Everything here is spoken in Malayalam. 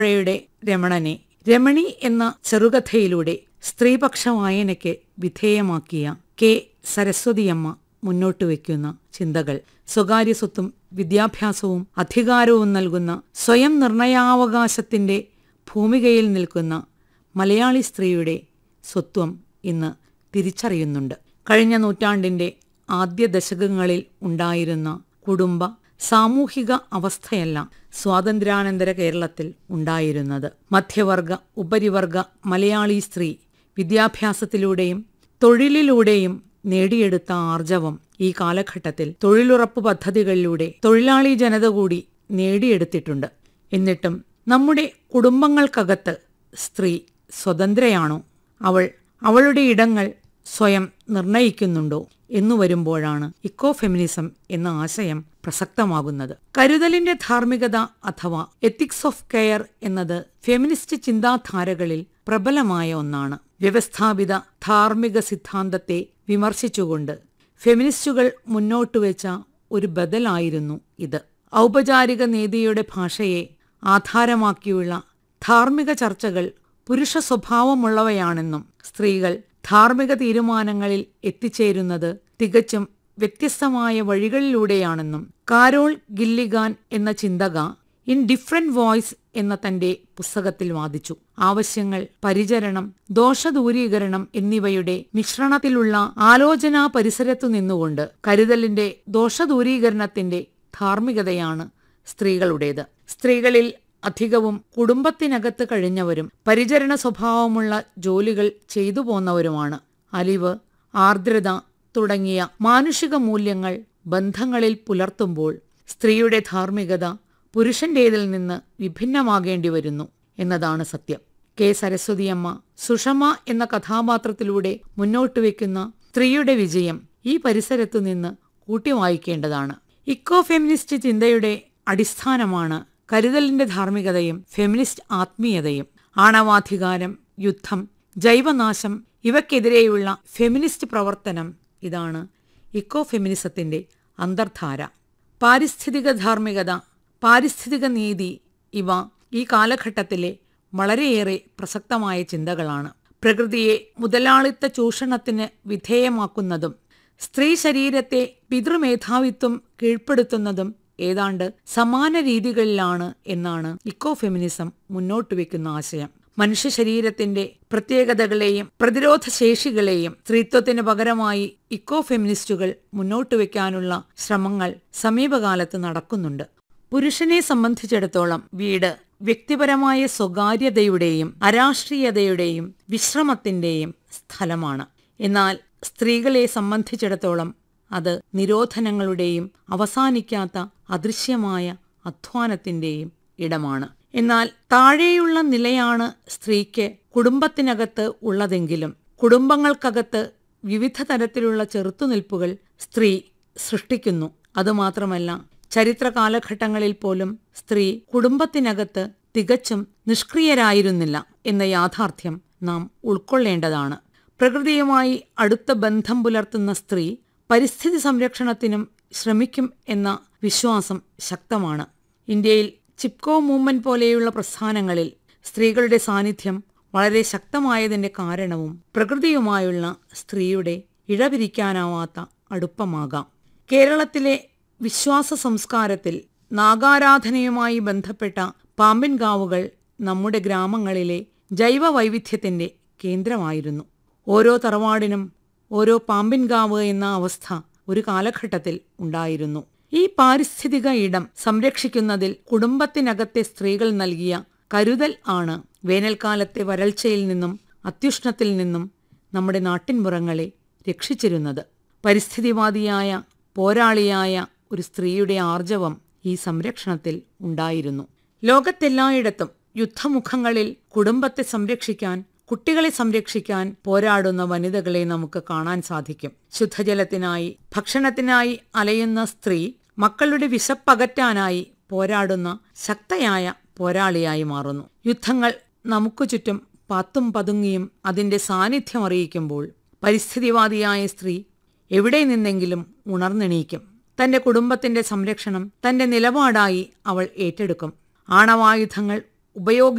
യുടെ രമണനെ രമണി എന്ന ചെറുകഥയിലൂടെ സ്ത്രീപക്ഷ വായനയ്ക്ക് വിധേയമാക്കിയ കെ സരസ്വതിയമ്മ മുന്നോട്ട് വയ്ക്കുന്ന ചിന്തകൾ സ്വകാര്യ സ്വത്തും വിദ്യാഭ്യാസവും അധികാരവും നൽകുന്ന സ്വയം നിർണയാവകാശത്തിന്റെ ഭൂമികയിൽ നിൽക്കുന്ന മലയാളി സ്ത്രീയുടെ സ്വത്വം ഇന്ന് തിരിച്ചറിയുന്നുണ്ട് കഴിഞ്ഞ നൂറ്റാണ്ടിന്റെ ആദ്യ ദശകങ്ങളിൽ ഉണ്ടായിരുന്ന കുടുംബ സാമൂഹിക അവസ്ഥയല്ല സ്വാതന്ത്ര്യാനന്തര കേരളത്തിൽ ഉണ്ടായിരുന്നത് മധ്യവർഗ ഉപരിവർഗ മലയാളി സ്ത്രീ വിദ്യാഭ്യാസത്തിലൂടെയും തൊഴിലിലൂടെയും നേടിയെടുത്ത ആർജവം ഈ കാലഘട്ടത്തിൽ തൊഴിലുറപ്പ് പദ്ധതികളിലൂടെ തൊഴിലാളി ജനത കൂടി നേടിയെടുത്തിട്ടുണ്ട് എന്നിട്ടും നമ്മുടെ കുടുംബങ്ങൾക്കകത്ത് സ്ത്രീ സ്വതന്ത്രയാണോ അവൾ അവളുടെ ഇടങ്ങൾ സ്വയം നിർണയിക്കുന്നുണ്ടോ എന്നു വരുമ്പോഴാണ് ഇക്കോ ഫെമിനിസം എന്ന ആശയം പ്രസക്തമാകുന്നത് കരുതലിന്റെ ധാർമ്മികത അഥവാ എത്തിക്സ് ഓഫ് കെയർ എന്നത് ഫെമിനിസ്റ്റ് ചിന്താധാരകളിൽ പ്രബലമായ ഒന്നാണ് വ്യവസ്ഥാപിത ധാർമ്മിക സിദ്ധാന്തത്തെ വിമർശിച്ചുകൊണ്ട് ഫെമിനിസ്റ്റുകൾ മുന്നോട്ടുവെച്ച ഒരു ബദലായിരുന്നു ഇത് ഔപചാരിക നീതിയുടെ ഭാഷയെ ആധാരമാക്കിയുള്ള ധാർമ്മിക ചർച്ചകൾ പുരുഷ സ്വഭാവമുള്ളവയാണെന്നും സ്ത്രീകൾ ധാർമ്മിക തീരുമാനങ്ങളിൽ എത്തിച്ചേരുന്നത് തികച്ചും വ്യത്യസ്തമായ വഴികളിലൂടെയാണെന്നും കാരോൾ ഗില്ലിഗാൻ എന്ന ചിന്തക ഇൻ ഡിഫറെന്റ് വോയ്സ് എന്ന തന്റെ പുസ്തകത്തിൽ വാദിച്ചു ആവശ്യങ്ങൾ പരിചരണം ദോഷദൂരീകരണം എന്നിവയുടെ മിശ്രണത്തിലുള്ള ആലോചനാ പരിസരത്തു നിന്നുകൊണ്ട് കരുതലിന്റെ ദോഷദൂരീകരണത്തിന്റെ ധാർമ്മികതയാണ് സ്ത്രീകളുടേത് സ്ത്രീകളിൽ അധികവും കുടുംബത്തിനകത്ത് കഴിഞ്ഞവരും പരിചരണ സ്വഭാവമുള്ള ജോലികൾ ചെയ്തു പോന്നവരുമാണ് അലിവ് ആർദ്രത തുടങ്ങിയ മാനുഷിക മൂല്യങ്ങൾ ബന്ധങ്ങളിൽ പുലർത്തുമ്പോൾ സ്ത്രീയുടെ ധാർമ്മികത പുരുഷന്റേതിൽ നിന്ന് വിഭിന്നമാകേണ്ടി വരുന്നു എന്നതാണ് സത്യം കെ സരസ്വതിയമ്മ സുഷമ എന്ന കഥാപാത്രത്തിലൂടെ മുന്നോട്ട് വയ്ക്കുന്ന സ്ത്രീയുടെ വിജയം ഈ പരിസരത്തു നിന്ന് കൂട്ടിവായിക്കേണ്ടതാണ് ഇക്കോ ഫെമിനിസ്റ്റ് ചിന്തയുടെ അടിസ്ഥാനമാണ് കരുതലിന്റെ ധാർമ്മികതയും ഫെമിനിസ്റ്റ് ആത്മീയതയും ആണവാധികാരം യുദ്ധം ജൈവനാശം ഇവയ്ക്കെതിരെയുള്ള ഫെമിനിസ്റ്റ് പ്രവർത്തനം ഇതാണ് ഇക്കോ ഫെമിനിസത്തിന്റെ അന്തർധാര പാരിസ്ഥിതിക ധാർമ്മികത പാരിസ്ഥിതിക നീതി ഇവ ഈ കാലഘട്ടത്തിലെ വളരെയേറെ പ്രസക്തമായ ചിന്തകളാണ് പ്രകൃതിയെ മുതലാളിത്ത ചൂഷണത്തിന് വിധേയമാക്കുന്നതും സ്ത്രീ ശരീരത്തെ പിതൃമേധാവിത്വം കീഴ്പ്പെടുത്തുന്നതും ഏതാണ്ട് സമാന രീതികളിലാണ് എന്നാണ് ഇക്കോ ഫെമിനിസം മുന്നോട്ട് വയ്ക്കുന്ന ആശയം മനുഷ്യ ശരീരത്തിന്റെ പ്രത്യേകതകളെയും പ്രതിരോധ ശേഷികളെയും സ്ത്രീത്വത്തിന് പകരമായി ഇക്കോ ഫെമിനിസ്റ്റുകൾ മുന്നോട്ട് വയ്ക്കാനുള്ള ശ്രമങ്ങൾ സമീപകാലത്ത് നടക്കുന്നുണ്ട് പുരുഷനെ സംബന്ധിച്ചിടത്തോളം വീട് വ്യക്തിപരമായ സ്വകാര്യതയുടെയും അരാഷ്ട്രീയതയുടെയും വിശ്രമത്തിന്റെയും സ്ഥലമാണ് എന്നാൽ സ്ത്രീകളെ സംബന്ധിച്ചിടത്തോളം അത് നിരോധനങ്ങളുടെയും അവസാനിക്കാത്ത അദൃശ്യമായ അധ്വാനത്തിന്റെയും ഇടമാണ് എന്നാൽ താഴെയുള്ള നിലയാണ് സ്ത്രീക്ക് കുടുംബത്തിനകത്ത് ഉള്ളതെങ്കിലും കുടുംബങ്ങൾക്കകത്ത് വിവിധ തരത്തിലുള്ള ചെറുത്തുനിൽപ്പുകൾ സ്ത്രീ സൃഷ്ടിക്കുന്നു അതുമാത്രമല്ല ചരിത്ര കാലഘട്ടങ്ങളിൽ പോലും സ്ത്രീ കുടുംബത്തിനകത്ത് തികച്ചും നിഷ്ക്രിയരായിരുന്നില്ല എന്ന യാഥാർത്ഥ്യം നാം ഉൾക്കൊള്ളേണ്ടതാണ് പ്രകൃതിയുമായി അടുത്ത ബന്ധം പുലർത്തുന്ന സ്ത്രീ പരിസ്ഥിതി സംരക്ഷണത്തിനും ശ്രമിക്കും എന്ന വിശ്വാസം ശക്തമാണ് ഇന്ത്യയിൽ ചിപ്കോ മൂവ്മെന്റ് പോലെയുള്ള പ്രസ്ഥാനങ്ങളിൽ സ്ത്രീകളുടെ സാന്നിധ്യം വളരെ ശക്തമായതിന്റെ കാരണവും പ്രകൃതിയുമായുള്ള സ്ത്രീയുടെ ഇഴപിരിക്കാനാവാത്ത അടുപ്പമാകാം കേരളത്തിലെ വിശ്വാസ സംസ്കാരത്തിൽ നാഗാരാധനയുമായി ബന്ധപ്പെട്ട പാമ്പിൻകാവുകൾ നമ്മുടെ ഗ്രാമങ്ങളിലെ ജൈവ വൈവിധ്യത്തിന്റെ കേന്ദ്രമായിരുന്നു ഓരോ തറവാടിനും ഓരോ പാമ്പിൻകാവ് എന്ന അവസ്ഥ ഒരു കാലഘട്ടത്തിൽ ഉണ്ടായിരുന്നു ഈ പാരിസ്ഥിതിക ഇടം സംരക്ഷിക്കുന്നതിൽ കുടുംബത്തിനകത്തെ സ്ത്രീകൾ നൽകിയ കരുതൽ ആണ് വേനൽക്കാലത്തെ വരൾച്ചയിൽ നിന്നും അത്യുഷ്ണത്തിൽ നിന്നും നമ്മുടെ നാട്ടിൻപുറങ്ങളെ രക്ഷിച്ചിരുന്നത് പരിസ്ഥിതിവാദിയായ പോരാളിയായ ഒരു സ്ത്രീയുടെ ആർജവം ഈ സംരക്ഷണത്തിൽ ഉണ്ടായിരുന്നു ലോകത്തെല്ലായിടത്തും യുദ്ധമുഖങ്ങളിൽ കുടുംബത്തെ സംരക്ഷിക്കാൻ കുട്ടികളെ സംരക്ഷിക്കാൻ പോരാടുന്ന വനിതകളെ നമുക്ക് കാണാൻ സാധിക്കും ശുദ്ധജലത്തിനായി ഭക്ഷണത്തിനായി അലയുന്ന സ്ത്രീ മക്കളുടെ വിശപ്പകറ്റാനായി പോരാടുന്ന ശക്തയായ പോരാളിയായി മാറുന്നു യുദ്ധങ്ങൾ നമുക്ക് ചുറ്റും പത്തും പതുങ്ങിയും അതിന്റെ സാന്നിധ്യം അറിയിക്കുമ്പോൾ പരിസ്ഥിതിവാദിയായ സ്ത്രീ എവിടെ നിന്നെങ്കിലും ഉണർന്നെണീക്കും തന്റെ കുടുംബത്തിന്റെ സംരക്ഷണം തന്റെ നിലപാടായി അവൾ ഏറ്റെടുക്കും ആണവായുധങ്ങൾ ഉപയോഗി